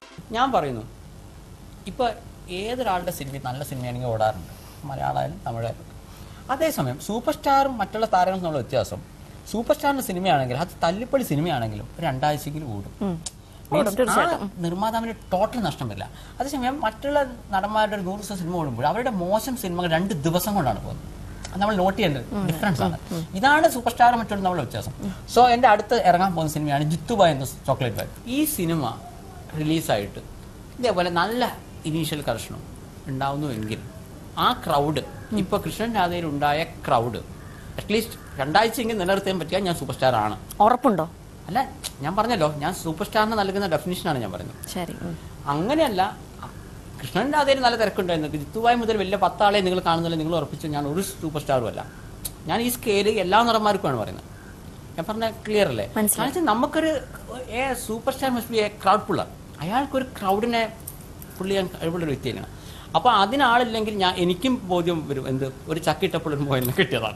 ഞാൻ പറയുന്നു ഇപ്പോൾ ഏതൊരാളുടെ സിനിമ നല്ല സിനിമയാണെങ്കിൽ ഓടാറുണ്ട് മലയാളമായാലും തമിഴായാലും അതേസമയം സൂപ്പർ സ്റ്റാറും മറ്റുള്ള താരങ്ങളും തമ്മിലുള്ള വ്യത്യാസം സൂപ്പർ സ്റ്റാറിന്റെ സിനിമയാണെങ്കിൽ അത് തല്ലിപ്പള്ളി സിനിമയാണെങ്കിലും ഒരു രണ്ടാഴ്ചയെങ്കിലും ഓടും Means ആ നിർമ്മാതാവിന് ടോട്ടൽ നഷ്ടം വരില്ല അതേസമയം മറ്റുള്ള നടന്മാരുടെ ഒരു നൂറ് ദിവസം സിനിമ ഓടുമ്പോൾ അവരുടെ മോശം സിനിമകൾ രണ്ട് ദിവസം കൊണ്ടാണ് പോകുന്നത് അത് നമ്മൾ നോട്ട് ചെയ്യേണ്ടത് ഡിഫറൻസ് ആണ് ഇതാണ് സൂപ്പർ സ്റ്റാർ മറ്റുള്ള നമ്മുടെ വ്യത്യാസം സോ എൻ്റെ അടുത്ത് ഇറങ്ങാൻ പോകുന്ന സിനിമയാണ് ജിത്തുബായ് എന്ന ചോക്ലേറ്റ് ബാഗ് ഈ സിനിമ റിലീസായിട്ട് ഇതേപോലെ നല്ല ഇനീഷ്യൽ കർഷണം ഉണ്ടാവുന്നുവെങ്കിൽ ആ ക്രൗഡ് ഇപ്പൊ കൃഷ്ണൻ രാധയിൽ ഉണ്ടായ ക്രൗഡ് അറ്റ്ലീസ്റ്റ് രണ്ടാഴ്ചയെങ്കിലും നിലനിർത്താൻ പറ്റിയാൽ ഞാൻ സൂപ്പർ സ്റ്റാർ ആണ് ഉറപ്പുണ്ടോ അല്ല ഞാൻ പറഞ്ഞല്ലോ ഞാൻ സൂപ്പർ സ്റ്റാറിന് നൽകുന്ന ഡെഫിനിഷനാണ് ഞാൻ പറഞ്ഞത് ശരി ഉം. അങ്ങനെയല്ല കൃഷ്ണൻ രാധയിൽ നല്ല തിരക്കുണ്ടായിരുന്നു ജിത്തുവായി മുതൽ വലിയ പത്താളെ നിങ്ങൾ കാണുന്നില്ല നിങ്ങൾ ഉറപ്പിച്ചു ഞാൻ ഒരു സൂപ്പർ സ്റ്റാറും അല്ല ഞാൻ ഈ സ്കെയില് എല്ലാ നടന്മാർക്കുമാണ് പറയുന്നത് ഞാൻ പറഞ്ഞ ക്ലിയർ അല്ലേ മനസ്സിലായി. കാരണം നമുക്കൊരു ഏ super star must be a crowd puller അയാൾക്കൊരു ക്രൗഡിനെ പുള്ളി ഞാൻ കഴിവുള്ള ഒരു വ്യക്തിയാണ് അപ്പൊ അതിനാളില്ലെങ്കിൽ ഞാൻ എനിക്കും ബോധ്യം വരും എന്ത് ഒരു ചക്കിട്ടപ്പോൾ ഒരു മോഹനെ കിട്ടിയതാണ്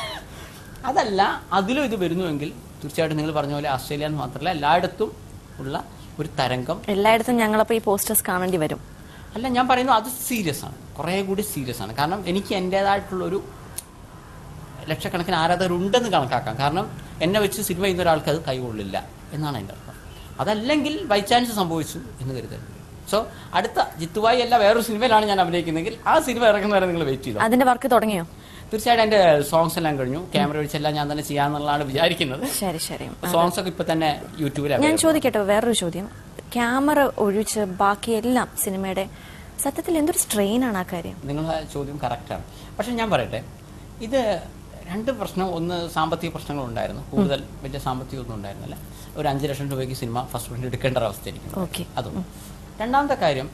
അതല്ല അതിലും ഇത് വരുന്നുവെങ്കിൽ തീർച്ചയായിട്ടും നിങ്ങൾ പറഞ്ഞ പോലെ ആസ്ട്രേലിയ എന്ന് മാത്രമല്ല എല്ലായിടത്തും ഉള്ള ഒരു തരംഗം എല്ലായിടത്തും ഞങ്ങളപ്പോ ഈ പോസ്റ്റേഴ്സ് കാണേണ്ടി വരും അല്ല ഞാൻ പറയുന്നു അത് സീരിയസ് ആണ് കുറേ കൂടി സീരിയസ് ആണ് കാരണം എനിക്ക് എൻ്റെതായിട്ടുള്ളൊരു ലക്ഷക്കണക്കിന് ആരാധകരുണ്ടെന്ന് കണക്കാക്കാം കാരണം എന്നെ വെച്ച് സിനിമ ചെയ്യുന്ന ഒരാൾക്ക് അത് കൈകൊള്ളില്ല എന്നാണ് എൻ്റെ അർത്ഥം അതല്ലെങ്കിൽ ബൈ ചാൻസ് സംഭവിച്ചു എന്ന് കരുതരുത് സോ അടുത്ത ജിത്തുവായി അല്ല വേറൊരു സിനിമയിലാണ് ഞാൻ അഭിനയിക്കുന്നെങ്കിൽ ആ സിനിമ ഇറങ്ങുന്നവരെ നിങ്ങൾ വെയിറ്റ് ചെയ്തു അതിന്റെ വർക്ക് തുടങ്ങിയോ തീർച്ചയായിട്ടും എൻ്റെ സോങ്സ് എല്ലാം കഴിഞ്ഞു ക്യാമറ വെച്ചെല്ലാം ഞാൻ തന്നെ ചെയ്യാന്നുള്ളതാണ് വിചാരിക്കുന്നത് ശരി ശരി സോങ്സ് ഒക്കെ ഇപ്പൊ തന്നെ യൂട്യൂബിൽ ഞാൻ ചോദിക്കട്ടെ വേറൊരു ചോദ്യം ക്യാമറ ഒഴിച്ച് ബാക്കിയെല്ലാം സിനിമയുടെ സത്യത്തിൽ എന്തൊരു സ്ട്രെയിൻ ആണ് ആ കാര്യം നിങ്ങളുടെ ചോദ്യം കറക്റ്റാണ് പക്ഷെ ഞാൻ പറയട്ടെ ഇത് രണ്ട് പ്രശ്നം ഒന്ന് സാമ്പത്തിക പ്രശ്നങ്ങൾ ഉണ്ടായിരുന്നു കൂടുതൽ വലിയ സാമ്പത്തികം ഒന്നും ഉണ്ടായിരുന്നില്ല ഒരു അഞ്ച് ലക്ഷം രൂപയ്ക്ക് സിനിമ ഫസ്റ്റ് പ്രിന്റ് എടുക്കേണ്ട ഒരു അവസ്ഥയായിരിക്കും ഓക്കെ അതും രണ്ടാമത്തെ കാര്യം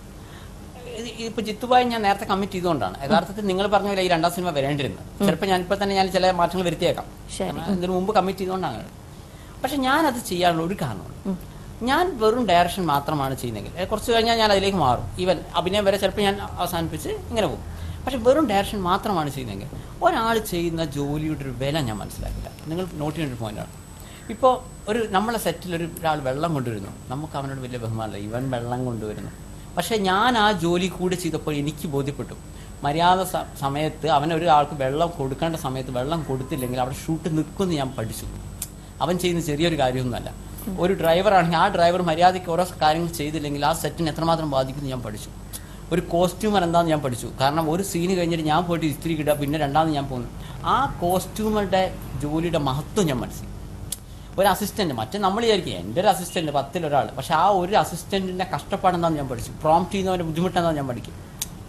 ഇത് ഇപ്പൊ ജിത്തുബായി ഞാൻ നേരത്തെ കമ്മിറ്റ് ചെയ്തുകൊണ്ടാണ് യഥാർത്ഥത്തിൽ നിങ്ങൾ പറഞ്ഞ പോലെ ഈ രണ്ടാം സിനിമ വരേണ്ടിരുന്നത് ചിലപ്പോൾ ഞാൻ ഇപ്പൊ തന്നെ ഞാൻ ചില മാറ്റങ്ങൾ വരുത്തിയേക്കാം ശരി. കാരണം ഇതിനു മുമ്പ് കമ്മിറ്റ് ചെയ്തുകൊണ്ടാണ് പക്ഷെ ഞാൻ അത് ചെയ്യാനുള്ള ഒരു കാരണമുണ്ട് ഞാൻ വെറും ഡയറക്ഷൻ മാത്രമാണ് ചെയ്യുന്നതെങ്കിൽ ഏ, കുറച്ച് കഴിഞ്ഞാൽ ഞാൻ അതിലേക്ക് മാറും ഈവൻ അഭിനയം വരെ ചിലപ്പോൾ ഞാൻ അവസാനിപ്പിച്ച് ഇങ്ങനെ പോകും പക്ഷെ വെറും ഡയറക്ഷൻ മാത്രമാണ് ചെയ്യുന്നതെങ്കിൽ ഒരാൾ ചെയ്യുന്ന ജോലിയുടെ ഒരു വില ഞാൻ മനസ്സിലാക്കില്ല നിങ്ങൾ നോട്ട് ചെയ്യേണ്ട ഒരു പോയിന്റാണ് ഇപ്പോൾ ഒരു നമ്മളെ സെറ്റിൽ ഒരു ഒരാൾ വെള്ളം കൊണ്ടുവരുന്നു നമുക്ക് അവനോട് വലിയ ബഹുമാനമില്ല ഇവൻ വെള്ളം കൊണ്ടുവരുന്നു പക്ഷെ ഞാൻ ആ ജോലി കൂടി ചെയ്തപ്പോൾ എനിക്ക് ബോധ്യപ്പെട്ടു മര്യാദ സ- സമയത്ത് അവൻ ഒരാൾക്ക് വെള്ളം കൊടുക്കേണ്ട സമയത്ത് വെള്ളം കൊടുത്തില്ലെങ്കിൽ അവിടെ ഷൂട്ട് നിൽക്കുമെന്ന് ഞാൻ പഠിച്ചു അവൻ ചെയ്യുന്ന ചെറിയൊരു കാര്യമൊന്നുമല്ല ഒരു ഡ്രൈവറാണെങ്കിൽ ആ ഡ്രൈവർ മര്യാദയ്ക്ക് ഓരോ കാര്യങ്ങൾ ചെയ്തില്ലെങ്കിൽ ആ സെറ്റിന് എത്രമാത്രം ബാധിക്കുന്നു ഞാൻ പഠിച്ചു ഒരു കോസ്റ്റ്യൂമർ എന്താണെന്ന് ഞാൻ പഠിച്ചു കാരണം ഒരു സീന് കഴിഞ്ഞിട്ട് ഞാൻ പോയിട്ട് ഇസ്ത്രി കിട്ടുക പിന്നെ രണ്ടാമത് ഞാൻ പോകുന്നു ആ കോസ്റ്റ്യൂമറുടെ ജോലിയുടെ മഹത്വം ഞാൻ മനസ്സിലാക്കി ഒരു അസിസ്റ്റന്റ് മറ്റേ നമ്മൾ വിചാരിക്കും എൻ്റെ ഒരു അസിസ്റ്റന്റ് പത്തിലൊരാൾ പക്ഷെ ആ ഒരു അസിസ്റ്റന്റിന്റെ കഷ്ടപ്പാടെന്താണെന്ന് ഞാൻ പഠിച്ചു പ്രോംപ്റ്റ് ചെയ്യുന്നവന്റെ ബുദ്ധിമുട്ട് എന്താണെന്ന് ഞാൻ പഠിക്കും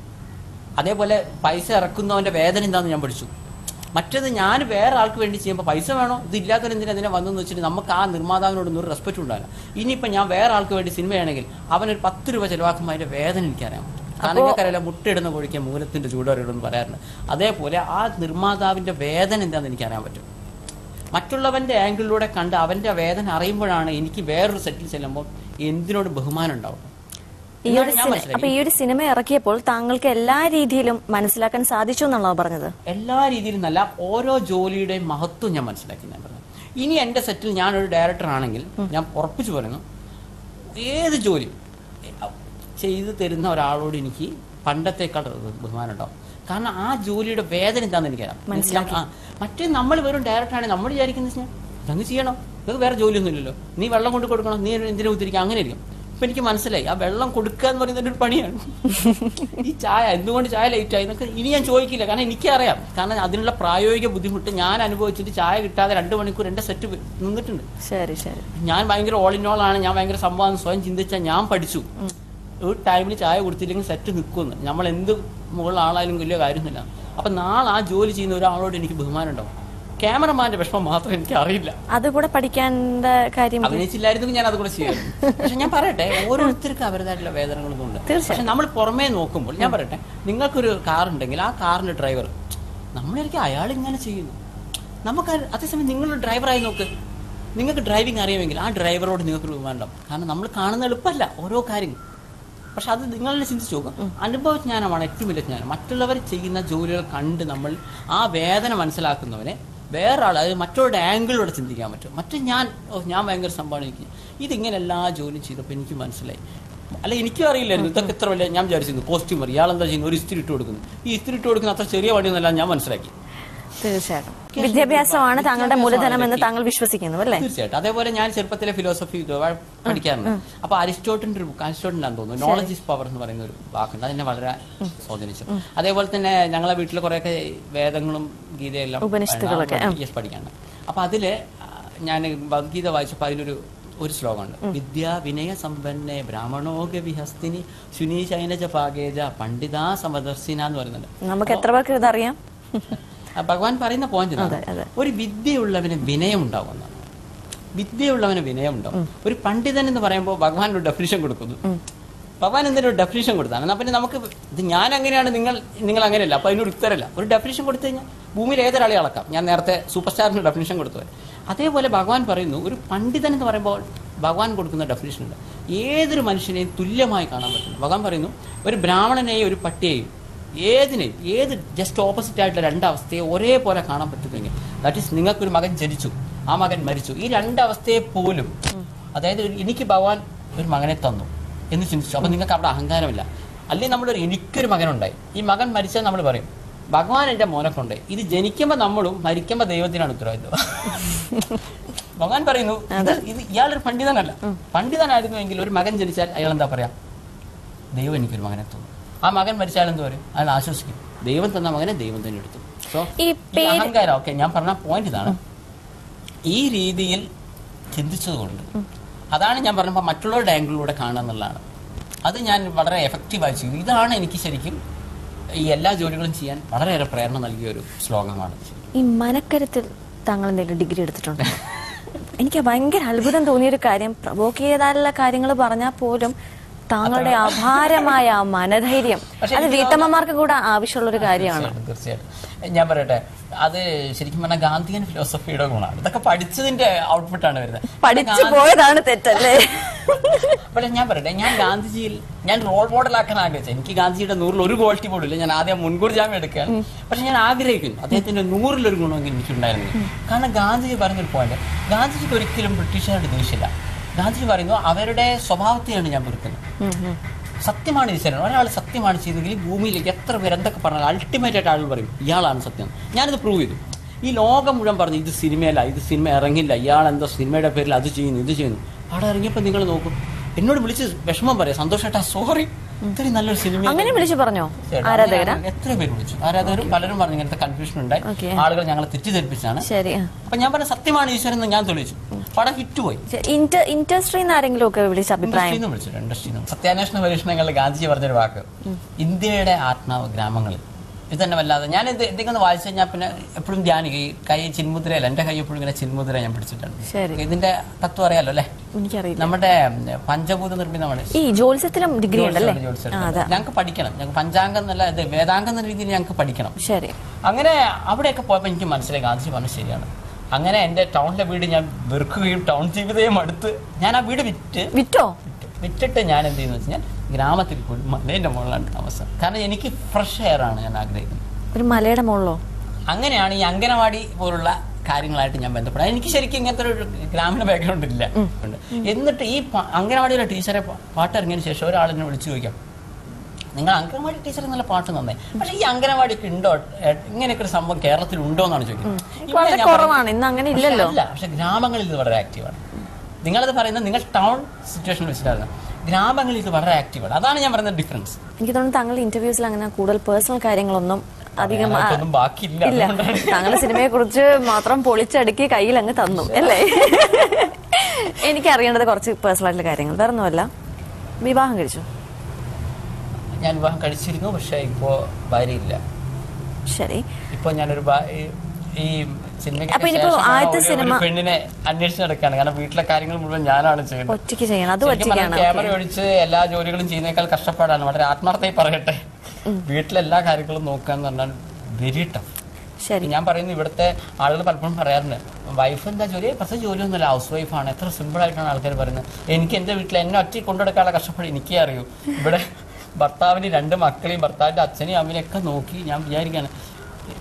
അതേപോലെ പൈസ ഇറക്കുന്നവന്റെ വേദന എന്താണെന്ന് ഞാൻ പഠിച്ചു മറ്റേത് ഞാൻ വേറെ ആൾക്ക് വേണ്ടി ചെയ്യുമ്പോൾ പൈസ വേണോ ഇത് ഇല്ലാത്തവർ എന്തിനാ അതിനെ വന്നെന്ന് വെച്ചിട്ട് നമുക്ക് ആ നിർമ്മാതാവിനോട് ഒരു റെസ്പെക്റ്റ് ഉണ്ടാവില്ല ഇനിയിപ്പോൾ ഞാൻ വേറെ ആൾക്ക് വേണ്ടി സിനിമയാണെങ്കിൽ അവനൊരു പത്ത് രൂപ ചിലവാക്കുമ്പോൾ അതിന്റെ വേദന എനിക്കറിയാൻ പറ്റും കാരണം എനിക്കറിയില്ല മുട്ടയിടുന്ന കോഴിക്ക് മൂലത്തിന്റെ ചൂടറിയിടുമെന്ന് പറയാറുണ്ട് അതേപോലെ ആ നിർമ്മാതാവിന്റെ വേദന എന്താണെന്ന് എനിക്കറിയാൻ പറ്റും മറ്റുള്ളവന്റെ ആംഗിളിലൂടെ കണ്ട് അവന്റെ വേദന അറിയുമ്പോഴാണ് എനിക്ക് വേറൊരു സെറ്റിൽ ചെല്ലുമ്പോൾ എന്തിനോട് ബഹുമാനം ഉണ്ടാവും ഈ ഒരു ഞാൻ സിനി- മനസ്സിലാക്കി. അപ്പൊ ഈ ഒരു സിനിമ ഇറക്കിയപ്പോൾ താങ്കൾക്ക് എല്ലാ രീതിയിലും മനസ്സിലാക്കാൻ സാധിച്ചു എന്നുള്ളതാ പറഞ്ഞത് എല്ലാ രീതിയിലും നല്ല ഓരോ ജോലിയുടെയും മഹത്വം ഞാൻ മനസ്സിലാക്കി ഞാൻ പറഞ്ഞു ഇനി എൻ്റെ സെറ്റിൽ ഞാനൊരു ഡയറക്ടർ ആണെങ്കിൽ ഞാൻ ഉറപ്പിച്ചു പറയുന്നു ഏത് ജോലി ചെയ്തു തരുന്ന ഒരാളോട് എനിക്ക് പണ്ടത്തേക്കാൾ ബഹുമാനം ഉണ്ടാവും കാരണം ആ ജോലിയുടെ വേദന എന്താണെന്ന് എനിക്കറിയാം മനസ്സിലാക്കി. ആ, മറ്റേ നമ്മൾ വെറും ഡയറക്ടറാണ് നമ്മൾ വിചാരിക്കുന്നത് വെച്ചാൽ ഇതങ്ങ് ചെയ്യണം നിങ്ങൾക്ക് വേറെ ജോലിയൊന്നും ഇല്ലല്ലോ നീ വെള്ളം കൊണ്ട് കൊടുക്കണം നീ എന്തിനു ഉദ്ധരിക്കുക അങ്ങനെ ഇരിക്കും ഇപ്പൊ എനിക്ക് മനസ്സിലായി ആ വെള്ളം കൊടുക്കുക എന്ന് പറയുന്നത് ഒരു പണിയാണ് ഈ ചായ എന്തുകൊണ്ട് ചായ ലേറ്റ് ആയി എന്നൊക്കെ ഇനി ഞാൻ ചോദിക്കില്ല കാരണം എനിക്കറിയാം കാരണം അതിനുള്ള പ്രായോഗിക ബുദ്ധിമുട്ട് ഞാൻ അനുഭവിച്ചിട്ട് ചായ കിട്ടാതെ രണ്ട് മണിക്കൂർ എന്റെ സെറ്റ് നിന്നിട്ടുണ്ട് ശരി ശരി ഞാൻ ഭയങ്കര ഓൾ ഇൻ ഓൾ ആണ് ഞാൻ ഭയങ്കര സംഭവം സ്വയം ചിന്തിച്ചാൽ ഞാൻ പഠിച്ചു ഒരു ടൈമിൽ ചായ കൊടുത്തില്ലെങ്കിൽ സെറ്റ് നിൽക്കുമെന്ന് നമ്മൾ എന്ത് മുകളിൽ ആളായാലും വലിയ കാര്യമൊന്നുമില്ല അപ്പൊ നാളെ ആ ജോലി ചെയ്യുന്ന ഒരാളോട് എനിക്ക് ബഹുമാനം ഉണ്ടാവും ക്യാമറമാന്റെ വിഷമം മാത്രം എനിക്ക് അറിയില്ല അതുകൂടെ പഠിക്കേണ്ട കാര്യം അഭിനയിച്ചില്ലായിരുന്നെങ്കിൽ ഞാൻ അതുകൂടെ ചെയ്യായിരുന്നു പക്ഷെ ഞാൻ പറയട്ടെ ഓരോരുത്തർക്കും അവരുടേതായിട്ടുള്ള വേദനകളൊന്നും ഉണ്ട് തീർച്ചയായും. പക്ഷെ നമ്മൾ പുറമേ നോക്കുമ്പോൾ ഞാൻ പറയട്ടെ നിങ്ങൾക്കൊരു കാർ ഉണ്ടെങ്കിൽ ആ കാറിന്റെ ഡ്രൈവർ നമ്മളായിരിക്കും അയാൾ ഇങ്ങനെ ചെയ്യുന്നു നമുക്ക് ആ- അതേസമയം നിങ്ങളൊരു ഡ്രൈവറായി നോക്ക് നിങ്ങൾക്ക് ഡ്രൈവിംഗ് അറിയാമെങ്കിൽ ആ ഡ്രൈവറോട് നിങ്ങൾക്ക് ബഹുമാനം കാരണം നമ്മൾ കാണുന്ന എളുപ്പമല്ല ഓരോ കാര്യങ്ങൾ പക്ഷെ അത് നിങ്ങൾ തന്നെ ചിന്തിച്ചു നോക്കും അനുഭവജ്ഞാനമാണ് ഏറ്റവും വലിയ ജ്ഞാനം മറ്റുള്ളവർ ചെയ്യുന്ന ജോലികൾ കണ്ട് നമ്മൾ ആ വേദന മനസ്സിലാക്കുന്നവനെ വേറെ ആൾ അതായത് മറ്റുള്ളവരുടെ ആംഗിളിലൂടെ ചിന്തിക്കാൻ പറ്റും മറ്റേ ഞാൻ ഓ ഞാൻ ഭയങ്കര സംഭവമാണ് എനിക്ക് ഇതിങ്ങനെ എല്ലാ ജോലിയും ചെയ്തപ്പോൾ എനിക്ക് മനസ്സിലായി അല്ല എനിക്കും അറിയില്ലായിരുന്നു ഇതൊക്കെ ഇത്ര വലിയ ഞാൻ വിചാരിച്ചിരുന്നു കോസ്റ്റ്യൂമർ ഇയാൾ എന്താ ചെയ്യുന്നത് ഒരു ഇസ്തിരി ഇട്ട് കൊടുക്കുന്നു ഈ ഇസ്തിരി ഇട്ട് കൊടുക്കുന്ന അത്ര ചെറിയ പണിയൊന്നല്ല ഞാൻ മനസ്സിലാക്കി തീർച്ചയായിട്ടും വിദ്യാഭ്യാസമാണ് താങ്കളുടെ മൂലധനം എന്ന് താങ്കൾ വിശ്വസിക്കുന്നു അല്ലേ തീർച്ചയായിട്ടും അതേപോലെ ഞാൻ ചെറുപ്പത്തിലെ ഫിലോസഫി പഠിക്കാറുണ്ട് അപ്പൊ അരിസ്റ്റോട്ടിന്റെ ഒരു ബുക്ക് അരിസ്റ്റോട്ടിനാന്ന് തോന്നുന്നു നോളജ് ഇസ് പവർ എന്ന് പറയുന്ന ഒരു വാക്കുണ്ട് അതെന്നെ വളരെ സ്വാധീനിച്ചു അതേപോലെ തന്നെ ഞങ്ങളെ വീട്ടിൽ കുറെയൊക്കെ വേദങ്ങളും ഗീതയെല്ലാം ഉപനിഷത്തുകളൊക്കെ, യെസ് പഠിക്കാണ് അപ്പൊ അതില് ഞാൻ ഭഗവത്ഗീത വായിച്ചപ്പോൾ അതിലൊരു ഒരു ശ്ലോകമുണ്ട് വിദ്യാ വിനയ സമ്പന്നെ ബ്രാഹ്മണോഗ വിഹസ്തിനി ശുനി ശൈനജ പാകേജ പണ്ഡിതാ സമദർശിന എന്ന് പറയുന്നുണ്ട് നമുക്ക് എത്ര പേർക്ക് ഇതറിയാം ആ ഭഗവാൻ പറയുന്ന പോയിന്റ് അതെ, അതെ. ഒരു വിദ്യയുള്ളവന് വിനയം ഉണ്ടാവുമെന്നാണ് വിദ്യയുള്ളവന് വിനയം ഉണ്ടാവും ഒരു പണ്ഡിതൻ എന്ന് പറയുമ്പോൾ ഭഗവാൻ ഒരു ഡെഫിനിഷൻ കൊടുക്കുന്നു ഭഗവാൻ എന്തിനും ഒരു ഡെഫിനിഷൻ കൊടുത്താണ് എന്നാൽ പിന്നെ നമുക്ക് ഇത് ഞാൻ അങ്ങനെയാണ് നിങ്ങൾ നിങ്ങൾ അങ്ങനെയല്ല അപ്പൊ അതിനൊരു ഉത്തരമില്ല ഒരു ഡെഫിനിഷൻ കൊടുത്തു കഴിഞ്ഞാൽ ഭൂമിയിൽ ഏതൊരാളെ അളക്കാം ഞാൻ നേരത്തെ സൂപ്പർ സ്റ്റാറിന് ഡെഫിനിഷൻ കൊടുത്തു അതേപോലെ ഭഗവാൻ പറയുന്നു ഒരു പണ്ഡിതൻ എന്ന് പറയുമ്പോൾ ഭഗവാൻ കൊടുക്കുന്ന ഡെഫിനിഷൻ ഉണ്ട് ഏതൊരു മനുഷ്യനെയും തുല്യമായി കാണാൻ പറ്റുന്നു ഭഗവാൻ പറയുന്നു ഒരു ബ്രാഹ്മണനെയും ഒരു പട്ടിയെയും ഏതിനെയും ഏത് ജസ്റ്റ് ഓപ്പോസിറ്റ് ആയിട്ടുള്ള രണ്ടവസ്ഥയെ ഒരേപോലെ കാണാൻ പറ്റുമെങ്കിൽ ദാറ്റ് ഈസ് നിങ്ങൾക്കൊരു മകൻ ജനിച്ചു ആ മകൻ മരിച്ചു ഈ രണ്ടവസ്ഥയെ പോലും അതായത് ഒരു- എനിക്ക് ഭഗവാൻ ഒരു മകനെ തന്നു എന്ന് ചിന്തിച്ചു അപ്പൊ നിങ്ങൾക്ക് അവിടെ അഹങ്കാരമില്ല അല്ലെങ്കിൽ നമ്മളൊരു എനിക്കൊരു മകനുണ്ടായി ഈ മകൻ മരിച്ചാൽ നമ്മൾ പറയും ഭഗവാൻ എൻ്റെ മോനെ കൊണ്ടേ ഇത് ജനിക്കുമ്പോൾ നമ്മളും മരിക്കുമ്പോൾ ദൈവത്തിനാണ് ഉത്തരവാദിത്വം ഭഗവാൻ പറയുന്നു ഇത് ഇത് ഇയാളൊരു പണ്ഡിതനല്ല പണ്ഡിതനായിരുന്നുവെങ്കിൽ ഒരു മകൻ ജനിച്ചാൽ അയാൾ എന്താ പറയാ ദൈവം എനിക്കൊരു മകനെ തന്നു ആ മകൻ മരിച്ചാൽ എന്ത് പറയും അയാൾ ആശ്വസിക്കും ദൈവം തന്ന മകനെ ദൈവം തന്നെ എടുത്തു സോ ഈ ഈ അഹങ്കാരം ഓക്കെ ഞാൻ പറഞ്ഞ പോയിന്റ് ഇതാണ് ഈ രീതിയിൽ ചിന്തിച്ചതുകൊണ്ട് അതാണ് ഞാൻ പറഞ്ഞപ്പോൾ മറ്റുള്ളവരുടെ ആംഗിളിലൂടെ കാണുക എന്നുള്ളതാണ് അത് ഞാൻ വളരെ എഫക്റ്റീവായി ചെയ്തു ഇതാണ് എനിക്ക് ശരിക്കും ഈ എല്ലാ ജോലികളും ചെയ്യാൻ വളരെയേറെ പ്രേരണ നൽകിയ ഒരു ശ്ലോകമാണ് ഈ മനക്കരുത്തിൽ താങ്കൾ എന്തെങ്കിലും ഡിഗ്രി എടുത്തിട്ടുണ്ടോ എനിക്ക് ഭയങ്കര അത്ഭുതം തോന്നിയൊരു കാര്യം പ്രവോക്ക് ചെയ്താലുള്ള കാര്യങ്ങൾ പറഞ്ഞാൽ പോലും താങ്കളുടെ അപാരമായ ആ മനധൈര്യം പക്ഷേ അത് എനിക്ക് വീട്ടമ്മമാർക്ക് കൂടെ ആവശ്യമുള്ള ഒരു കാര്യമാണ് തീർച്ചയായിട്ടും തീർച്ചയായിട്ടും ഞാൻ പറയട്ടെ അത് ശരിക്കും പറഞ്ഞാൽ ഗാന്ധിയൻ ഫിലോസഫിയുടെ ഗുണമാണ് ഇതൊക്കെ പഠിച്ചതിന്റെ ഔട്ട്പുട്ടാണ് വരുന്നത് പഠിച്ചു പോയതാണ് തെറ്റല്ലേ പക്ഷെ ഞാൻ പറയട്ടെ ഞാൻ ഗാന്ധിജിയിൽ ഞാൻ റോൾ മോഡലാക്കാൻ ആഗ്രഹിച്ചു എനിക്ക് ഗാന്ധിജിയുടെ നൂറിൽ ഒരു ക്വാളിറ്റി പോലും ഇല്ല ഞാൻ ആദ്യം മുൻകൂർ ജാമ്യം എടുക്കുകയാണ് പക്ഷെ ഞാൻ ആഗ്രഹിക്കുന്നു അദ്ദേഹത്തിന്റെ നൂറിലൊരു ഗുണമെങ്കിൽ എനിക്കുണ്ടായിരുന്നു കാരണം ഗാന്ധിജി പറഞ്ഞൊരു പോയിന്റ് ഗാന്ധിജിക്ക് ഒരിക്കലും ബ്രിട്ടീഷുകാരുടെ ദേഷ്യമില്ല ഗാന്ധിജി പറയുന്നു അവരുടെ സ്വഭാവത്തെയാണ് ഞാൻ വെറുക്കുന്നത് സത്യമാണ് ഈശ്വരൻ ഒരാൾ സത്യമാണ് ചെയ്തെങ്കിൽ ഈ ഭൂമിയിലേക്ക് എത്ര പേര് എന്തൊക്കെ പറഞ്ഞാൽ അൾട്ടിമേറ്റ് ആയിട്ട് ആളുകൾ പറയും ഇയാളാണ് സത്യം ഞാനിത് പ്രൂവ് ചെയ്തു ഈ ലോകം മുഴുവൻ പറഞ്ഞു ഇത് സിനിമയല്ല ഇത് സിനിമ ഇറങ്ങില്ല ഇയാൾ എന്തോ സിനിമയുടെ പേരിൽ അത് ചെയ്യുന്നു ഇത് ചെയ്യുന്നു അവിടെ ഇറങ്ങിയപ്പോൾ നിങ്ങൾ നോക്കും എന്നോട് വിളിച്ച് വിഷമം പറയാം സന്തോഷേട്ടാ സോറി ഇത്രയും നല്ലൊരു സിനിമ അങ്ങനെ വിളിച്ചു പറഞ്ഞോ ആരാധകരാ എത്ര പേര് വിളിച്ചു ആരാധകരും പലരും പറഞ്ഞു ഇങ്ങനത്തെ കൺഫ്യൂഷൻ ഉണ്ടായി Okay. ആളുകൾ ഞങ്ങളെ തെറ്റിദ്ധരിപ്പിച്ചാണ് ശരി അപ്പൊ ഞാൻ പറഞ്ഞ സത്യമാണ് ഈശ്വരൻ എന്ന് ഞാൻ തെളിയിച്ചു പടം ഹിറ്റ് പോയി ഇന്റർ ഇൻഡസ്ട്രിന്ന് ആരെങ്കിലും ഒക്കെ വിളിച്ച അഭിപ്രായം ഇൻഡസ്ട്രിന്ന് വിളിച്ചിട്ട് ഇൻഡസ്ട്രിന്ന് സത്യാന്വേഷണ പരീക്ഷണങ്ങളിൽ ഗാന്ധിജി പറഞ്ഞൊരു വാക്ക് ഇന്ത്യയുടെ ആത്മാവ് ഗ്രാമങ്ങളിൽ ഇത് തന്നെ വല്ലാതെ ഞാൻ ഇത് എന്തെങ്കിലും ഒന്ന് വായിച്ചു കഴിഞ്ഞാൽ പിന്നെ എപ്പോഴും ധ്യാനിക്കും ഈ കൈ ചിന്മുദ്രയല്ല എന്റെ കൈ എപ്പോഴും ഇങ്ങനെ ചിന്മുദ്ര ഞാൻ പിടിച്ചിട്ടുണ്ട് ശരി ഇതിന്റെ തത്വം അറിയാലോ അല്ലേ എനിക്കറിയില്ല നമ്മുടെ ഉം, പഞ്ചഭൂത നിർമ്മിതമാണ് ഈ ജോത്സ്യത്തിലും ഡിഗ്രി ഉണ്ടല്ലേ ആ, അതാ ഞങ്ങൾക്ക് പഠിക്കണം ഞങ്ങൾക്ക് പഞ്ചാംഗം എന്നല്ല ഇത് വേദാംഗം എന്ന രീതിയിൽ ഞങ്ങൾക്ക് പഠിക്കണം ശരി അങ്ങനെ അവിടെയൊക്കെ പോയപ്പോൾ എനിക്ക് മനസ്സിലായി ഗാന്ധിജി പറഞ്ഞു ശരിയാണ് അങ്ങനെ എൻ്റെ ടൗണിലെ വീട് ഞാൻ വെറുക്കുകയും ടൗൺ ജീവിതവും അടുത്ത് ഞാൻ ആ വീട് വിറ്റ് വിറ്റോ വിറ്റ്. വിറ്റിട്ട് ഞാൻ എന്ത് ചെയ്യുന്നു വെച്ചാൽ ഗ്രാമത്തിൽ പോയി മലേൻ്റെ മുകളിലാണ് താമസം കാരണം എനിക്ക് ഫ്രഷ് എയർ ആണ് ഞാൻ ആഗ്രഹിക്കുന്നത് ഒരു മലയുടെ മുകളിലോ അങ്ങനെയാണ് ഈ അംഗനവാടി പോലുള്ള കാര്യങ്ങളായിട്ട് ഞാൻ ബന്ധപ്പെടുന്നത് എനിക്ക് ശരിക്കും ഇങ്ങനത്തെ ഒരു ഗ്രാമീണ ബാക്ക്ഗ്രൗണ്ട് ഇല്ല ഉണ്ട്. എന്നിട്ട് ഈ പ- അംഗനവാടിയിലെ ടീച്ചറെ പ- പാട്ട് ഇറങ്ങിയതിന് ശേഷം ഒരാൾ എന്നെ വിളിച്ചു ചോദിക്കാം നിങ്ങൾ അംഗനവാടി ടീച്ചർ നല്ല പാട്ട് നന്നായി പക്ഷേ ഈ അംഗനവാടിക്ക് ഉണ്ടോ ഏ, ഇങ്ങനെയൊക്കെ ഒരു സംഭവം കേരളത്തിൽ ഉണ്ടോ എന്നാണ് ചോദിക്കുന്നത് ഇവിടെ വളരെ ഞാൻ കുറവാണ് പറയുന്നത്, ഇന്ന് അങ്ങനെ പക്ഷേ ഇല്ലല്ലോ അല്ല പക്ഷെ ഗ്രാമങ്ങളിൽ ഇത് വളരെ ആക്റ്റീവാണ് നിങ്ങളത് പറയുന്നത് നിങ്ങൾ ടൗൺ സിറ്റുവേഷൻ വെച്ചിട്ടാണ് ഗ്രാമങ്ങളിൽ ഇത് വളരെ ആക്റ്റീവാണ് അതാണ് ഞാൻ പറയുന്ന ഡിഫറൻസ് എനിക്ക് തോന്നുന്നു താങ്കളുടെ ഇന്റർവ്യൂസിൽ അങ്ങനെ കൂടുതൽ പേഴ്സണൽ കാര്യങ്ങളൊന്നും അധികം ആ, ഒന്നും ബാക്കിയില്ല ഇല്ല അതുകൊണ്ടാണ് താങ്കളുടെ സിനിമയെ കുറിച്ച് മാത്രം പൊളിച്ചടുക്കി കയ്യിൽ അങ്ങ് തന്നു അല്ലേ എനിക്ക് അറിയേണ്ടത് കുറച്ച് പേഴ്സണൽ ആയിട്ടുള്ള കാര്യങ്ങൾ വേറെ ഒന്നുമല്ല വിവാഹം കഴിച്ചു ഞാൻ വിവാഹം കഴിച്ചിരുന്നു പക്ഷേ ഇപ്പോ ഭാര്യയില്ല ശരി ഇപ്പൊ ഞാനൊരു ഭാ- ഈ- ഈ സിനിമയ്ക്ക് അപ്പൊ ഇനിയിപ്പോ ശേഷമാണ് ആദ്യത്തെ ഒരു- ഒരു സിനിമ- പെണ്ണിനെ അന്വേഷിച്ച് നടക്കാണ് കാരണം വീട്ടിലെ കാര്യങ്ങൾ മുഴുവൻ ഞാനാണ് ചെയ്യുന്നത് ഒറ്റയ്ക്ക് ചെയ്യണം അത് ശരിക്കും പറഞ്ഞാൽ ഒറ്റയ്ക്കാണ് ക്യാമറ ഒഴിച്ച് എല്ലാ ജോലികളും ചെയ്യുന്നേക്കാൾ കഷ്ടപ്പാടാണ് വളരെ ആത്മാർത്ഥമായി പറയട്ടെ വീട്ടിലെ എല്ലാ കാര്യങ്ങളും നോക്കുക എന്ന് പറഞ്ഞാൽ വെരി ടഫ് ശരി ഞാൻ പറയുന്നു ഇവിടുത്തെ ആളുകൾ പലപ്പോഴും പറയാറുണ്ട് വൈഫ് എന്താ ജോലി പ്രത്യേക ജോലിയൊന്നുമില്ല ഹൗസ് വൈഫാണ് എത്ര സിമ്പിൾ ആയിട്ടാണ് ആൾക്കാർ പറയുന്നത് എനിക്ക് എൻ്റെ വീട്ടിൽ എന്നെ ഒറ്റ കൊണ്ടുനടക്കാനുള്ള കഷ്ടപ്പാട് എനിക്കേ അറിയൂ ഇവിടെ ഭർത്താവിന് രണ്ട് മക്കളെയും ഭർത്താവിന്റെ അച്ഛനെയും അമ്മനെയും ഒക്കെ നോക്കി ഞാൻ വിചാരിക്കാണ്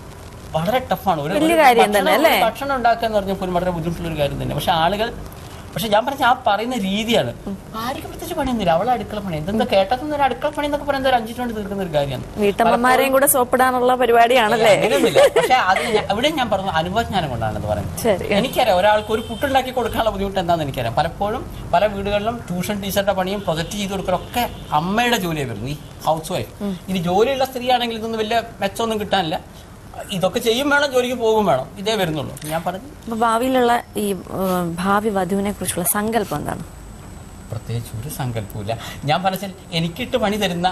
വളരെ ടഫാണ് ഒരു വലിയ ഒരു കാര്യം ഭക്ഷണം- തന്നെ, അല്ലേ? ഒരു ഭക്ഷണം ഉണ്ടാക്കുക എന്ന് പറഞ്ഞാൽ പോലും വളരെ ബുദ്ധിമുട്ടുള്ള ഒരു കാര്യം തന്നെ പക്ഷെ ആളുകൾ പക്ഷെ ഞാൻ പറഞ്ഞ ആ പറയുന്ന രീതിയാണ് ആർക്കും പ്രത്യേകിച്ച് പണിയൊന്നുമില്ല അവളെ അടുക്കള പണി എന്തെന്താ കേട്ടതെന്ന് ഒരു അടുക്കള പണി എന്നൊക്കെ പറയുന്നത് ഒരു അഞ്ചിട്ട് കൊണ്ട് തീർക്കുന്ന ഒരു കാര്യമാണ് വീട്ടമ്മമാരെയും കൂടെ സോപ്പിടാനുള്ള പരിപാടിയാണല്ലേ അങ്ങനെയൊന്നുമില്ല പക്ഷെ അത് ഞാൻ- ഇവിടെ ഞാൻ പറഞ്ഞു അനുഭവജ്ഞാനം കൊണ്ടാണ് ഇത് പറയുന്നത് ശരി എനിക്കറിയാം ഒരാൾക്ക് ഒരു പുട്ടുണ്ടാക്കി കൊടുക്കാനുള്ള ബുദ്ധിമുട്ട് എന്താണെന്ന് എനിക്കറിയാം പലപ്പോഴും പല വീടുകളിലും ട്യൂഷൻ ടീച്ചറുടെ പണിയും പ്രൊജക്ട് ചെയ്ത് കൊടുക്കലൊക്കെ അമ്മയുടെ ജോലിയായി വരുന്നു ഈ ഹൗസ് വൈഫ് ഇനി ജോലിയുള്ള സ്ത്രീയാണെങ്കിൽ ഇതൊന്നും വലിയ മെച്ചമൊന്നും കിട്ടാനില്ല ഇതൊക്കെ ചെയ്യും വേണം ജോലിക്ക് പോകും വേണം ഇതേ വരുന്നുള്ളൂ ഞാൻ പറഞ്ഞു അപ്പൊ ഭാവിയിലുള്ള ഈ ഉം, ഭാവി വധുവിനെ കുറിച്ചുള്ള സങ്കല്പം എന്താണ് പ്രത്യേകിച്ച് ഒരു സങ്കല്പമില്ല ഞാൻ പറഞ്ഞാൽ എനിക്കിട്ട് പണി തരുന്ന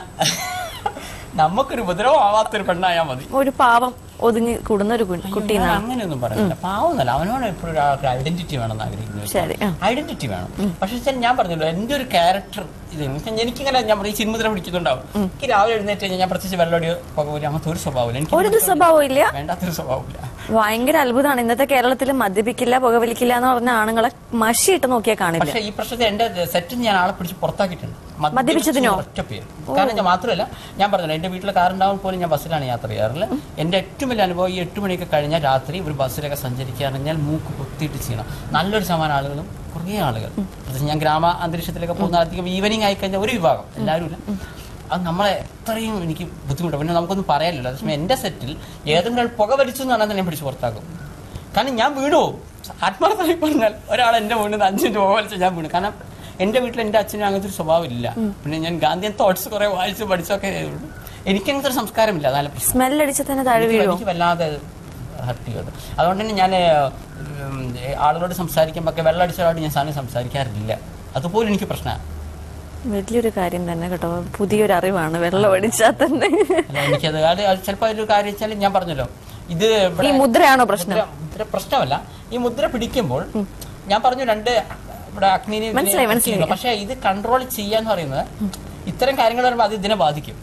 നമുക്കൊരു ഉപദ്രവമാവാത്തൊരു പെണ്ണായാൽ മതി ഒരു പാവം ഒതുങ്ങി കൂടുന്ന ഒരു കു- കുട്ടി ഞാൻ എന്നാണ് അങ്ങനെയൊന്നും പറയുന്നില്ല പാവമല്ല അവനോട് എപ്പോഴും ഒരാൾക്ക് ഐഡന്റിറ്റി വേണമെന്ന് ആഗ്രഹിക്കുന്നു ശരി ആ. ഐഡന്റിറ്റി വേണം പക്ഷെ വെച്ചാൽ ഞാൻ പറഞ്ഞല്ലോ എന്റെ ഒരു ക്യാരക്ടർ ഇത് വെച്ചാൽ എനിക്കിങ്ങനെ ഞാൻ പറയും ഈ സിനിമത്തിനെ പിടിക്കുന്നുണ്ടാവും എനിക്ക് രാവിലെ എഴുന്നേറ്റ് കഴിഞ്ഞാൽ ഞാൻ പ്രത്യേകിച്ച് വെള്ളമടി പുകവലി അങ്ങനത്തെ ഒരു സ്വഭാവമില്ല എനിക്ക് ഒരു സ്വഭാവം ഇല്ല വേണ്ടാത്തൊരു സ്വഭാവമില്ല ഭയങ്കര അത്ഭുതമാണ് ഇന്നത്തെ കേരളത്തിൽ മദ്യപിക്കില്ല പുകവലിക്കില്ല എന്ന് പറഞ്ഞ ആണുങ്ങളെ മഷിയിട്ട് നോക്കിയാൽ കാണില്ല പക്ഷെ ഈ പ്രശ്നത്തിൽ എന്റെ സെറ്റിൽ ഞാൻ ആളെ പിടിച്ച് പുറത്താക്കിയിട്ടുണ്ട് മദ്യപിച്ചതിനോ? ഒറ്റ പേര് കാരണം ഞാൻ മാത്രമല്ല ഞാൻ പറഞ്ഞല്ലോ എന്റെ വീട്ടിലെ കാറുണ്ടാവും പോലും ഞാൻ ബസ്സിലാണ് യാത്ര ചെയ്യാറുള്ളത് എന്റെ ഏറ്റവും വലിയ അനുഭവം ഈ എട്ട് മണിയൊക്കെ കഴിഞ്ഞാൽ രാത്രി ഒരു ബസ്സിലൊക്കെ സഞ്ചരിക്കുകയാണെങ്കിൽ മൂക്ക് പൊത്തിയിട്ട് ചെയ്യണം നല്ലൊരു ശതമാനം ആളുകളും കുറേ ആളുകൾ പ്രത്യേകിച്ച് ഞാൻ ഗ്രാമ അന്തരീക്ഷത്തിലൊക്കെ പോകുന്ന അധികം ഈവനിങ് ആയി കഴിഞ്ഞാൽ ഒരു വിഭാഗം എല്ലാവരും ഇല്ല അത് നമ്മളെ എത്രയും എനിക്ക് ബുദ്ധിമുട്ട് പിന്നെ നമുക്കൊന്നും പറയാനില്ല അതേസമയം എന്റെ സെറ്റിൽ ഏതെങ്കിലും ഒരാൾ പുക വലിച്ചു എന്ന് പറഞ്ഞാൽ ഞാൻ പിടിച്ച് പുറത്താക്കും കാരണം ഞാൻ വീണു പോകും ആത്മാർത്ഥമായി പറഞ്ഞാൽ ഒരാൾ എന്റെ മുന്നിൽ നിന്ന് അഞ്ച് മിനിറ്റ് പുക വലിച്ചാൽ ഞാൻ വീണു കാരണം എന്റെ വീട്ടിൽ എന്റെ അച്ഛനും അങ്ങനത്തെ ഒരു സ്വഭാവം ഇല്ല പിന്നെ ഞാൻ ഗാന്ധിയൻ തോട്ട്സ് കുറെ വായിച്ച് പഠിച്ചൊക്കെ ചെയ്തുള്ളൂ എനിക്ക് അങ്ങനത്തെ ഒരു സംസ്കാരമില്ല അതാണ് പ്രശ്നം സ്മെല്ലടിച്ച് തന്നെ താഴെ എനിക്ക് വീഴുമോ എനിക്ക് വല്ലാതെ ഹർട്ട് ചെയ്തത് അതുകൊണ്ട് തന്നെ ഞാൻ ഉം, ആളുകളോട് സംസാരിക്കുമ്പോൾ ഒക്കെ വെള്ളമടിച്ചവരോട് ഞാൻ സാധനം സംസാരിക്കാറില്ല അതുപോലും എനിക്ക് പ്രശ്നമാണ് വലിയൊരു കാര്യം തന്നെ കേട്ടോ പുതിയൊരു അറിവാണ് വെള്ളം അടിച്ചാൽ തന്നെ അല്ല എനിക്കത് അത് അത് ചിലപ്പോൾ ഒരു കാര്യം വെച്ചാൽ ഞാൻ പറഞ്ഞല്ലോ ഇത് ഇവിടെ ഈ മുദ്രയാണോ പ്രശ്നം മുദ്ര മുദ്ര പ്രശ്നമല്ല ഈ മുദ്ര പിടിക്കുമ്പോൾ ഞാൻ പറഞ്ഞു രണ്ട് ഇവിടെ അഗ്നിനെ ഇതിനെ മനസ്സിലായി, മനസ്സിലായി. ചെയ്യുന്നു. പക്ഷേ ഇത് കൺട്രോൾ ചെയ്യാന്ന് പറയുന്നത് ഇത്തരം കാര്യങ്ങൾ വരുമ്പോൾ അത് ഇതിനെ ബാധിക്കും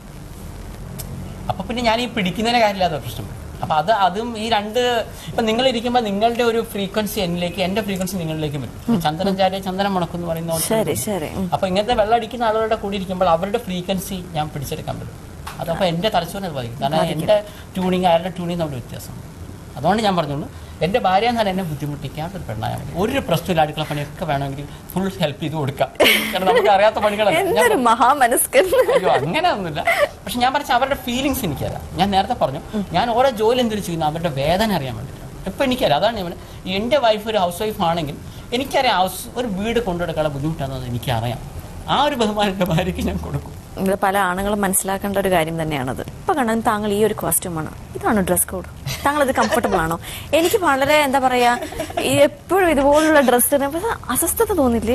അപ്പൊ പിന്നെ ഞാൻ ഈ പിടിക്കുന്നതിനെ കാര്യമില്ലാത്ത പ്രശ്നം അപ്പൊ അത് അതും ഈ രണ്ട് ഇപ്പൊ നിങ്ങൾ ഇരിക്കുമ്പോൾ നിങ്ങളുടെ ഒരു ഫ്രീക്വൻസി എന്നിലേക്ക് എന്റെ ഫ്രീക്വൻസി നിങ്ങളിലേക്കും വരും ചന്ദനം ചാരിയ ചന്ദനം മുണക്കുന്നു പറയുന്ന പോലെ ശരി ശരി ഉം. അപ്പൊ ഇങ്ങനത്തെ വെള്ളം അടിക്കുന്ന ആളുകളുടെ കൂടി ഇരിക്കുമ്പോൾ അവരുടെ ഫ്രീക്വൻസി ഞാൻ പിടിച്ചെടുക്കാൻ പറ്റും അതപ്പോ എന്റെ തലച്ചോറിനെ അത് ബാധിക്കും കാരണം എന്റെ ട്യൂണിങ് അയാളുടെ ട്യൂണിങ് തമ്മിൽ വ്യത്യാസം അതുകൊണ്ട് ഞാൻ പറഞ്ഞോളൂ എന്റെ ഭാര്യ എന്നാൽ എന്നെ ബുദ്ധിമുട്ടിക്കാത്ത ഒരു പെണ്ണായ മതി ഒരു പ്രശ്നമില്ല അടുക്കള പണിയൊക്കെ വേണമെങ്കിൽ ഫുൾ ഹെൽപ്പ് ചെയ്ത് കൊടുക്കാം കാരണം നമുക്ക് അറിയാത്ത പണികളല്ല ഞാൻ എന്തൊരു മഹാമനസ്കൻ അയ്യോ അങ്ങനെ ഒന്നുമില്ല പക്ഷെ ഞാൻ പറഞ്ഞ അവരുടെ ഫീലിങ്സ് എനിക്കറിയാം ഞാൻ നേരത്തെ പറഞ്ഞു ഞാൻ ഓരോ ജോലി എന്തൊരു ചെയ്യുന്നു അവരുടെ വേദന അറിയാൻ വേണ്ടിയിട്ടാണ് ഇപ്പൊ എനിക്കറിയാം അതാണ് ഞാൻ പറഞ്ഞത്. എന്റെ വൈഫ് ഒരു ഹൗസ് വൈഫ് ആണെങ്കിൽ എനിക്കറിയാം ഹൗസ് ഒരു വീട് കൊണ്ടുകൊടുക്കാനുള്ള ബുദ്ധിമുട്ടാണെന്ന് എനിക്കറിയാം ആ ഒരു ബഹുമാനം എന്റെ ഭാര്യയ്ക്ക് ഞാൻ കൊടുക്കും ഇത് പല ആണുങ്ങളും മനസ്സിലാക്കേണ്ട ഒരു കാര്യം തന്നെയാണത് ഇപ്പൊ കണ്ടാൽ താങ്കൾ ഈ ഒരു കോസ്റ്റ്യൂമാണ് ഇതാണ് ഡ്രസ് കോഡ് താങ്കൾ ഇത് കംഫർട്ടബിൾ ആണോ എനിക്ക് വളരെ എന്താ പറയാ ഈ എപ്പോഴും ഇതുപോലുള്ള ഡ്രസ്സ് അസ്വസ്ഥത തോന്നില്ലേ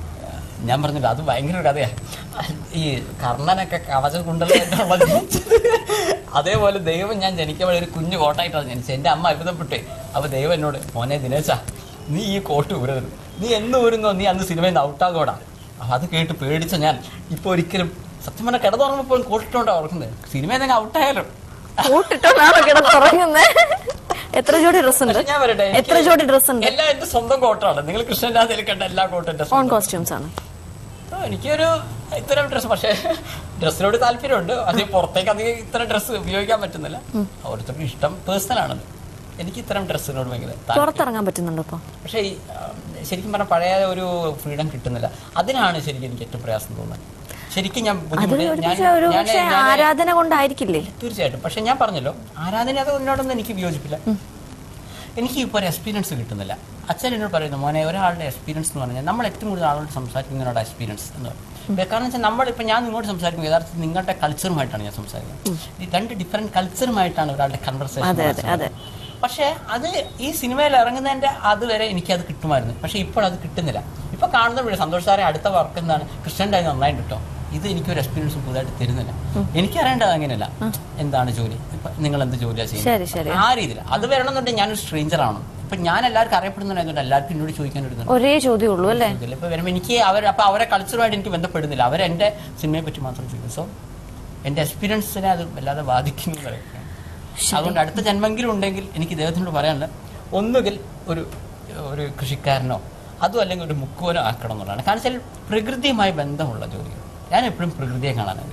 ഞാൻ പറഞ്ഞില്ല അത് ഭയങ്കര ഒരു കഥയാ ഈ കർണനൊക്കെ കവചം കൊണ്ടുള്ള ജനിച്ചത് അതേപോലെ ദൈവം ഞാൻ ജനിക്കുമ്പോൾ ഒരു കുഞ്ഞു കോട്ടായിട്ടാണ് ജനിച്ചത് എൻ്റെ അമ്മ അത്ഭുതപ്പെട്ടേ അപ്പൊ ദൈവം എന്നോട് മോനെ ദിനേശ നീ ഈ കോട്ട് ഊരരുത് നീ എന്ന് ഊരുന്നോ നീ അന്ന് സിനിമയിൽ നിന്ന് ഔട്ടാകോടാ അപ്പൊ അത് കേട്ട് പേടിച്ച ഞാൻ ഇപ്പൊ ഒരിക്കലും സത്യം പറഞ്ഞാൽ കിടന്നുറങ്ങപ്പോൾ കോട്ടിട്ടോണ്ടാ ഓർക്കുന്നത് സിനിമയിൽ നിന്ന് ഔട്ടായാലോ കൂട്ടിട്ടോന്നാണ് കിടന്നുറങ്ങുന്നത് എത്ര ജോഡി ഡ്രസ് ഉണ്ട് പക്ഷെ ഞാൻ വരട്ടെ എനിക്ക് എത്ര ജോഡി ഡ്രസ് ഉണ്ട് എല്ലാം എന്റെ സ്വന്തം കോട്ടാണ് നിങ്ങൾ കൃഷ്ണന്റെ കണ്ട എല്ലാ കോട്ടും എന്റെ ഓൺ സ്വന്തം കോസ്റ്റ്യൂംസ് ആണ് ആ, എനിക്കൊരു ഇത്തരം ഡ്രസ്സ് പക്ഷേ ഡ്രസ്സിനോട് താല്പര്യമുണ്ട് അത് പുറത്തേക്ക് അധികം ഇത്തരം ഡ്രസ്സ് ഉപയോഗിക്കാൻ പറ്റുന്നില്ല ഓരോരുത്തർക്കും ഇഷ്ടം പേഴ്സണൽ ആണത് എനിക്ക് ഇത്തരം ഡ്രസ്സിനോട് ഭയങ്കര താല്പര്യം. പുറത്തിറങ്ങാൻ പറ്റുന്നുണ്ടോ ഇപ്പൊ പക്ഷേ ഈ, ആ, ശരിക്കും പറഞ്ഞാൽ പഴയ ഒരു ഫ്രീഡം കിട്ടുന്നില്ല അതിനാണ് ശരിക്കും എനിക്ക് ഏറ്റവും പ്രയാസം തോന്നുന്നത് ശരിക്കും ഞാൻ അത് ബുദ്ധിമുട്ട് ഒരു ഞാൻ പക്ഷേ ഒരു ഞാൻ- പക്ഷേ ഞാൻ- ആരാധന കൊണ്ടായിരിക്കില്ലേ തീർച്ചയായിട്ടും പക്ഷെ ഞാൻ പറഞ്ഞല്ലോ ആരാധന അത് എന്നോടൊന്നും എനിക്ക് വിയോജിപ്പില്ല എനിക്ക് ഇപ്പോൾ ഒരു എക്സ്പീരിയൻസ് കിട്ടുന്നില്ല അച്ഛൻ എന്നോട് പറയുന്നു മോനെ ഒരാളുടെ എക്സ്പീരിയൻസ് എന്ന് പറഞ്ഞാൽ നമ്മൾ ഏറ്റവും കൂടുതൽ ആളോട് സംസാരിക്കുന്നതിനോട് എക്സ്പീരിയൻസ് എന്ന് പറയും കാരണം വെച്ചാൽ നമ്മളിപ്പോൾ ഞാൻ നിങ്ങളോട് സംസാരിക്കുന്നത് യഥാർത്ഥത്തിൽ നിങ്ങളുടെ കൾച്ചറുമായിട്ടാണ് ഞാൻ സംസാരിക്കുന്നത് ഈ രണ്ട് ഡിഫറെൻറ്റ് കൾച്ചറുമായിട്ടാണ് ഒരാളുടെ അതെ, കൺവെർസേഷൻ അതെ, അതെ. പക്ഷേ അത് ഈ സിനിമയിൽ ഇറങ്ങുന്നതിന്റെ അതുവരെ എനിക്കത് കിട്ടുമായിരുന്നു പക്ഷേ ഇപ്പോൾ അത് കിട്ടുന്നില്ല ഇപ്പോൾ കാണുന്ന വീട് സന്തോഷ് സാറെ അടുത്ത വർക്ക് എന്താണ് കൃഷ്ണൻ്റെ അത് നന്നായിട്ട് കിട്ടും ഇത് എനിക്കൊരു എക്സ്പീരിയൻസ് പുതുതായിട്ട് തരുന്നില്ല എനിക്കറിയേണ്ടത് അങ്ങനെയല്ല എന്താണ് ജോലി ഇപ്പൊ നിങ്ങൾ എന്ത് ജോലിയാണ് ശരി, ചെയ്യുന്നത് ശരി. ആ രീതിയിൽ അത് വരണമെന്നുണ്ടെങ്കിൽ ഞാനൊരു സ്ട്രേഞ്ചർ ആണ് ഇപ്പൊ ഞാൻ എല്ലാവർക്കും അറിയപ്പെടുന്നതായതുകൊണ്ട് എല്ലാവർക്കും എന്നോട് ചോദിക്കാൻ ഒരു ഒരേ ചോദ്യമേ ഉള്ളൂ അല്ലേ ഇതില്ല. ഇപ്പൊ വരുമ്പോൾ എനിക്ക് അവർ അപ്പൊ അവരെ കൾച്ചറുമായിട്ട് എനിക്ക് ബന്ധപ്പെടുന്നില്ല അവർ എൻ്റെ സിനിമയെ പറ്റി മാത്രം ചോദിക്കും സോ എൻ്റെ എക്സ്പീരിയൻസിനെ അത് വല്ലാതെ ബാധിക്കുന്നു എന്ന് പറയും. അതുകൊണ്ട് അടുത്ത ജന്മെങ്കിലും ഉണ്ടെങ്കിൽ എനിക്ക് ഇദ്ദേഹത്തിനോട് പറയാനുള്ളത് ഒന്നുകിൽ ഒരു ഒരു കൃഷിക്കാരനോ അതും അല്ലെങ്കിൽ ഒരു മുക്കുവനോ ആക്കണം എന്നുള്ളതാണ് കാരണം വെച്ചാൽ പ്രകൃതിയുമായി ബന്ധമുള്ള ജോലികൾ ഞാൻ എപ്പോഴും പ്രകൃതിയെ കാണാൻ ആഗ്രഹിക്കും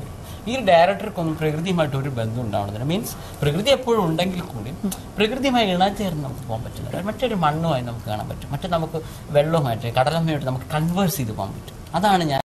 ഈ ഡയറക്ടർക്കൊന്നും പ്രകൃതിയുമായിട്ട് ഒരു ബന്ധം ഉണ്ടാവണമെന്നില്ല മീൻസ് പ്രകൃതി എപ്പോഴും ഉണ്ടെങ്കിൽ കൂടി പ്രകൃതിയുമായി ഇണചേർന്ന് നമുക്ക് പോകാൻ പറ്റില്ല മറ്റൊരു മണ്ണുമായി നമുക്ക് കാണാൻ പറ്റും മറ്റേ നമുക്ക് വെള്ളവുമായിട്ട് കടലമ്മയായിട്ട് നമുക്ക് കൺവേഴ്സ് ചെയ്ത് പോകാൻ പറ്റും അതാണ് ഞാൻ